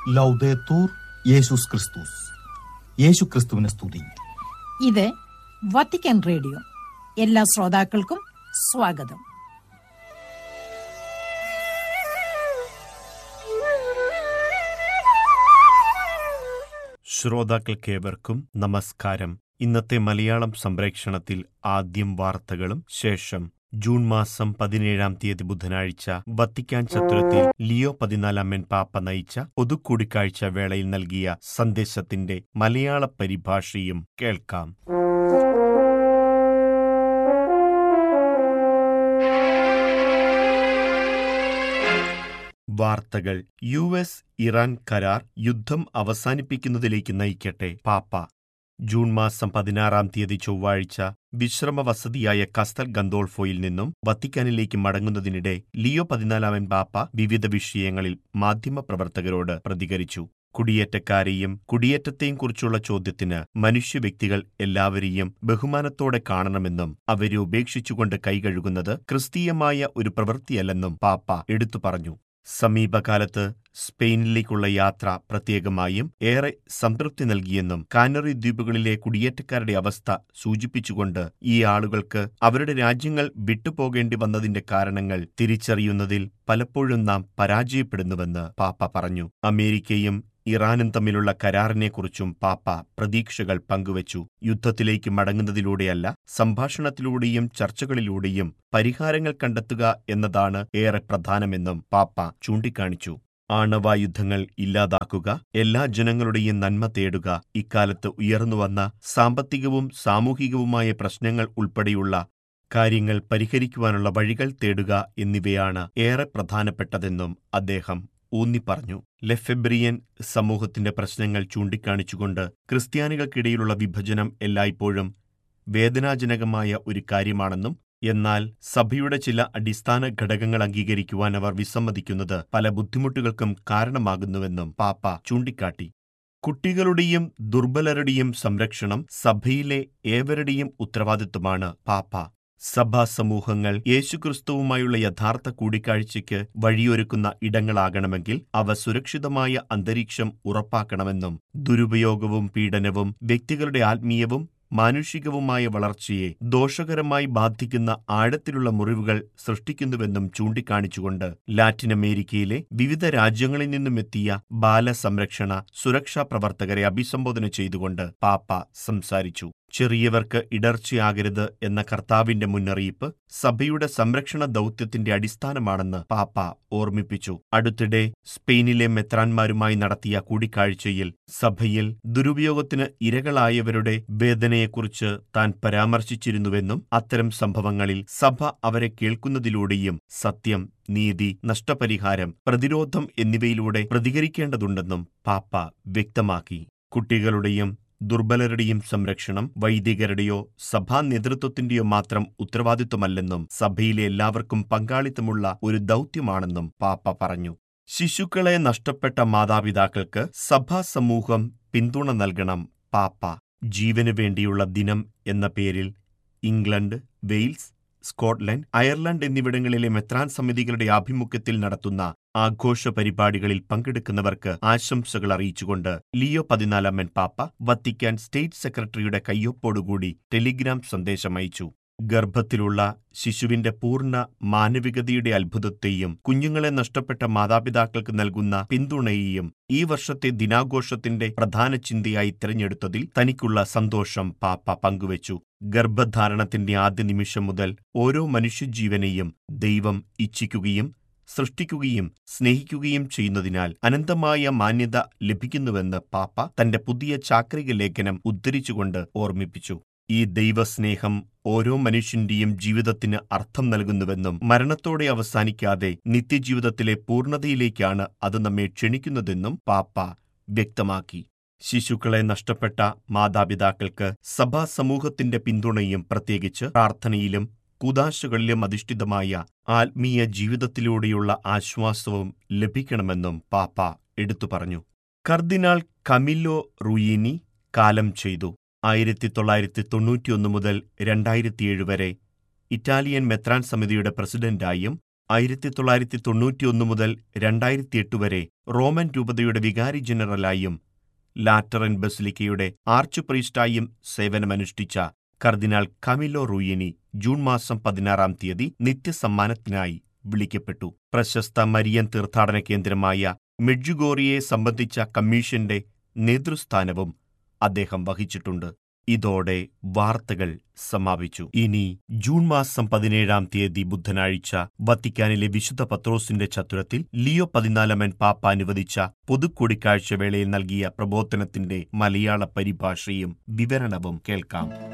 ലൗദേത്തൂർ യേശുസ് ക്രിസ്തുസ് യേശു ക്രിസ്തുവിനെ സ്തുതി ഇത് വത്തിക്കാൻ റേഡിയോ എല്ലാ ശ്രോതാക്കൾക്കും സ്വാഗതം ശ്രോതാക്കൾക്കേവർക്കും നമസ്കാരം ഇന്നത്തെ മലയാളം സംപ്രേക്ഷണത്തിൽ ആദ്യം വാർത്തകളും ശേഷം ജൂൺ മാസം പതിനേഴാം തീയതി ബുധനാഴ്ച വത്തിക്കാൻ ചത്തുരത്തിൽ ലിയോ പതിനാലാമൻ പാപ്പ നയിച്ച പൊതുകൂടിക്കാഴ്ച വേളയിൽ നൽകിയ സന്ദേശത്തിന്റെ മലയാള പരിഭാഷയും കേൾക്കാം വാർത്തകൾ യു എസ് ഇറാൻ കരാർ യുദ്ധം അവസാനിപ്പിക്കുന്നതിലേക്ക് നയിക്കട്ടെ പാപ്പ ജൂൺ മാസം പതിനാറാം തീയതി ചൊവ്വാഴ്ച വിശ്രമ വസതിയായ കസ്തൽ ഗന്തോൾഫോയിൽ നിന്നും വത്തിക്കാനിലേക്ക് മടങ്ങുന്നതിനിടെ ലിയോ പതിനാലാമൻ പാപ്പ വിവിധ വിഷയങ്ങളിൽ മാധ്യമപ്രവർത്തകരോട് പ്രതികരിച്ചു കുടിയേറ്റക്കാരെയും കുടിയേറ്റത്തെയും കുറിച്ചുള്ള ചോദ്യത്തിന് മനുഷ്യ വ്യക്തികൾ എല്ലാവരെയും ബഹുമാനത്തോടെ കാണണമെന്നും അവരെ ഉപേക്ഷിച്ചുകൊണ്ട് കൈകഴുകുന്നത് ക്രിസ്തീയമായ ഒരു പ്രവൃത്തിയല്ലെന്നും പാപ്പ എടുത്തു പറഞ്ഞു സമീപകാലത്ത് സ്പെയിനിലേക്കുള്ള യാത്ര പ്രത്യേകമായും ഏറെ സംതൃപ്തി നൽകിയെന്നും കാനറി ദ്വീപുകളിലെ കുടിയേറ്റക്കാരുടെ അവസ്ഥ സൂചിപ്പിച്ചുകൊണ്ട് ഈ ആളുകൾക്ക് അവരുടെ രാജ്യങ്ങൾ വിട്ടുപോകേണ്ടി വന്നതിന്റെ കാരണങ്ങൾ തിരിച്ചറിയുന്നതിൽ പലപ്പോഴും നാം പരാജയപ്പെടുന്നുവെന്ന് പാപ്പ പറഞ്ഞു അമേരിക്കയും ഇറാനും തമ്മിലുള്ള കരാറിനെക്കുറിച്ചും പാപ്പ പ്രതീക്ഷകൾ പങ്കുവച്ചു യുദ്ധത്തിലേക്ക് മടങ്ങുന്നതിലൂടെയല്ല സംഭാഷണത്തിലൂടെയും ചർച്ചകളിലൂടെയും പരിഹാരങ്ങൾ കണ്ടെത്തുക എന്നതാണ് ഏറെ പ്രധാനമെന്നും പാപ്പ ചൂണ്ടിക്കാണിച്ചു ആണവായുധങ്ങൾ ഇല്ലാതാക്കുക എല്ലാ ജനങ്ങളുടെയും നന്മ തേടുക ഇക്കാലത്ത് ഉയർന്നുവന്ന സാമ്പത്തികവും സാമൂഹികവുമായ പ്രശ്നങ്ങൾ ഉൾപ്പെടെയുള്ള കാര്യങ്ങൾ പരിഹരിക്കുവാനുള്ള വഴികൾ തേടുക എന്നിവയാണ് ഏറെ പ്രധാനപ്പെട്ടതെന്നും അദ്ദേഹം ഊന്നിപ്പറഞ്ഞു ലെഫെബ്രിയൻ സമൂഹത്തിന്റെ പ്രശ്നങ്ങൾ ചൂണ്ടിക്കാണിച്ചുകൊണ്ട് ക്രിസ്ത്യാനികൾക്കിടയിലുള്ള വിഭജനം എല്ലായ്പ്പോഴും വേദനാജനകമായ ഒരു കാര്യമാണെന്നും എന്നാൽ സഭയുടെ ചില അടിസ്ഥാന ഘടകങ്ങൾ അംഗീകരിക്കുവാൻ അവർ വിസമ്മതിക്കുന്നത് പല ബുദ്ധിമുട്ടുകൾക്കും കാരണമാകുന്നുവെന്നും പാപ്പ ചൂണ്ടിക്കാട്ടി കുട്ടികളുടെയും ദുർബലരുടെയും സംരക്ഷണം സഭയിലെ ഏവരുടെയും ഉത്തരവാദിത്വമാണ് പാപ്പ സഭാ സമൂഹങ്ങൾ യേശുക്രിസ്തുവുമായുള്ള യഥാർത്ഥ കൂടിക്കാഴ്ചയ്ക്ക് വഴിയൊരുക്കുന്ന ഇടങ്ങളാകണമെങ്കിൽ അവ സുരക്ഷിതമായ അന്തരീക്ഷം ഉറപ്പാക്കണമെന്നും ദുരുപയോഗവും പീഡനവും വ്യക്തികളുടെ ആത്മീയവും മാനുഷികവുമായ വളർച്ചയെ ദോഷകരമായി ബാധിക്കുന്ന ആഴത്തിലുള്ള മുറിവുകൾ സൃഷ്ടിക്കുന്നുവെന്നും ചൂണ്ടിക്കാണിച്ചുകൊണ്ട് ലാറ്റിൻ അമേരിക്കയിലെ വിവിധ രാജ്യങ്ങളിൽ നിന്നും എത്തിയ ബാലസംരക്ഷണ സുരക്ഷാ പ്രവർത്തകരെ അഭിസംബോധന ചെയ്തുകൊണ്ട് പാപ്പ സംസാരിച്ചു ചെറിയവർക്ക് ഇടർച്ചയാകരുത് എന്ന കർത്താവിന്റെ മുന്നറിയിപ്പ് സഭയുടെ സംരക്ഷണ ദൗത്യത്തിന്റെ അടിസ്ഥാനമാണെന്ന് പാപ്പ ഓർമ്മിപ്പിച്ചു അടുത്തിടെ സ്പെയിനിലെ മെത്രാന്മാരുമായി നടത്തിയ കൂടിക്കാഴ്ചയിൽ സഭയിൽ ദുരുപയോഗത്തിന് ഇരകളായവരുടെ വേദനയെക്കുറിച്ച് താൻ പരാമർശിച്ചിരുന്നുവെന്നും അത്തരം സംഭവങ്ങളിൽ സഭ അവരെ കേൾക്കുന്നതിലൂടെയും സത്യം നീതി നഷ്ടപരിഹാരം പ്രതിരോധം എന്നിവയിലൂടെ പ്രതികരിക്കേണ്ടതുണ്ടെന്നും പാപ്പ വ്യക്തമാക്കി കുട്ടികളുടെയും ദുർബലരുടെയും സംരക്ഷണം വൈദികരുടെയോ സഭാ നേതൃത്വത്തിന്റെയോ മാത്രം ഉത്തരവാദിത്വമല്ലെന്നും സഭയിലെ എല്ലാവർക്കും പങ്കാളിത്തമുള്ള ഒരു ദൗത്യമാണെന്നും പാപ്പ പറഞ്ഞു ശിശുക്കളെ നഷ്ടപ്പെട്ട മാതാപിതാക്കൾക്ക് സഭാ സമൂഹം പിന്തുണ നൽകണം പാപ്പ ജീവനു വേണ്ടിയുള്ള ദിനം എന്ന പേരിൽ ഇംഗ്ലണ്ട് വെയിൽസ് സ്കോട്ട്ലൻഡ് അയർലൻഡ് എന്നിവിടങ്ങളിലെ മെത്രാൻ സമിതികളുടെ ആഭിമുഖ്യത്തിൽ നടത്തുന്ന ആഘോഷ പരിപാടികളിൽ പങ്കെടുക്കുന്നവർക്ക് ആശംസകൾ അറിയിച്ചുകൊണ്ട് ലിയോ പതിനാലാമൻ പാപ്പ വത്തിക്കാൻ സ്റ്റേറ്റ് സെക്രട്ടറിയുടെ കയ്യൊപ്പോടുകൂടി ടെലിഗ്രാം സന്ദേശം അയച്ചു ഗർഭത്തിലുള്ള ശിശുവിന്റെ പൂർണ്ണ മാനവികതയുടെ അത്ഭുതത്തെയും കുഞ്ഞുങ്ങളെ നഷ്ടപ്പെട്ട മാതാപിതാക്കൾക്ക് നൽകുന്ന പിന്തുണയെയും ഈ വർഷത്തെ ദിനാഘോഷത്തിന്റെ പ്രധാന ചിന്തയായി തിരഞ്ഞെടുത്തതിൽ തനിക്കുള്ള സന്തോഷം പാപ്പ പങ്കുവച്ചു ഗർഭധാരണത്തിന്റെ ആദ്യ നിമിഷം മുതൽ ഓരോ മനുഷ്യജീവനെയും ദൈവം ഇച്ഛിക്കുകയും സൃഷ്ടിക്കുകയും സ്നേഹിക്കുകയും ചെയ്യുന്നതിനാൽ അനന്തമായ മാന്യത ലഭിക്കുന്നുവെന്ന് പാപ്പ തന്റെ പുതിയ ചാക്രിക ലേഖനം ഉദ്ധരിച്ചുകൊണ്ട് ഓർമ്മിപ്പിച്ചു ഈ ദൈവസ്നേഹം ഓരോ മനുഷ്യന്റെയും ജീവിതത്തിന് അർത്ഥം നൽകുന്നുവെന്നും മരണത്തോടെ അവസാനിക്കാതെ നിത്യജീവിതത്തിലെ പൂർണ്ണതയിലേക്കാണ് അത് നമ്മെ ക്ഷണിക്കുന്നതെന്നും പാപ്പ വ്യക്തമാക്കി ശിശുക്കളെ നഷ്ടപ്പെട്ട മാതാപിതാക്കൾക്ക് സഭാ സമൂഹത്തിന്റെ പിന്തുണയും പ്രത്യേകിച്ച് പ്രാർത്ഥനയിലും കുതാശകളിലും അധിഷ്ഠിതമായ ആത്മീയ ജീവിതത്തിലൂടെയുള്ള ആശ്വാസവും ലഭിക്കണമെന്നും പാപ്പ എടുത്തു പറഞ്ഞു കർദിനാൾ കമില്ലോ റുയിനി കാലം ചെയ്തു ആയിരത്തി തൊള്ളായിരത്തി തൊണ്ണൂറ്റിയൊന്ന് മുതൽ രണ്ടായിരത്തിയേഴ് വരെ ഇറ്റാലിയൻ മെത്രാൻ സമിതിയുടെ പ്രസിഡന്റായും ആയിരത്തി തൊള്ളായിരത്തി തൊണ്ണൂറ്റിയൊന്ന് മുതൽ രണ്ടായിരത്തിയെട്ട് വരെ റോമൻ രൂപതയുടെ വികാരി ജനറലായും ലാറ്ററൻ ബസിലിക്കയുടെ ആർച്ച് പ്രീസ്റ്റായും സേവനമനുഷ്ഠിച്ച കർദിനാൾ കമിലോ റൂയിനി ജൂൺ മാസം പതിനാറാം തീയതി നിത്യസമ്മാനത്തിനായി വിളിക്കപ്പെട്ടു പ്രശസ്ത മരിയൻ തീർത്ഥാടന കേന്ദ്രമായ മെഡ്ജുഗോറിയെ സംബന്ധിച്ച കമ്മീഷന്റെ നേതൃസ്ഥാനവും അദ്ദേഹം വഹിച്ചിട്ടുണ്ട് ഇതോടെ വാർത്തകൾ സമാപിച്ചു ഇനി ജൂൺ മാസം പതിനേഴാം തീയതി ബുധനാഴ്ച വത്തിക്കാനിലെ വിശുദ്ധ പത്രോസിന്റെ ചത്തുരത്തിൽ ലിയോ പതിനാലാമൻ പാപ്പ അനുവദിച്ച പൊതുകൂടിക്കാഴ്ച വേളയിൽ നൽകിയ പ്രബോധനത്തിന്റെ മലയാള പരിഭാഷയും വിവരണവും കേൾക്കാം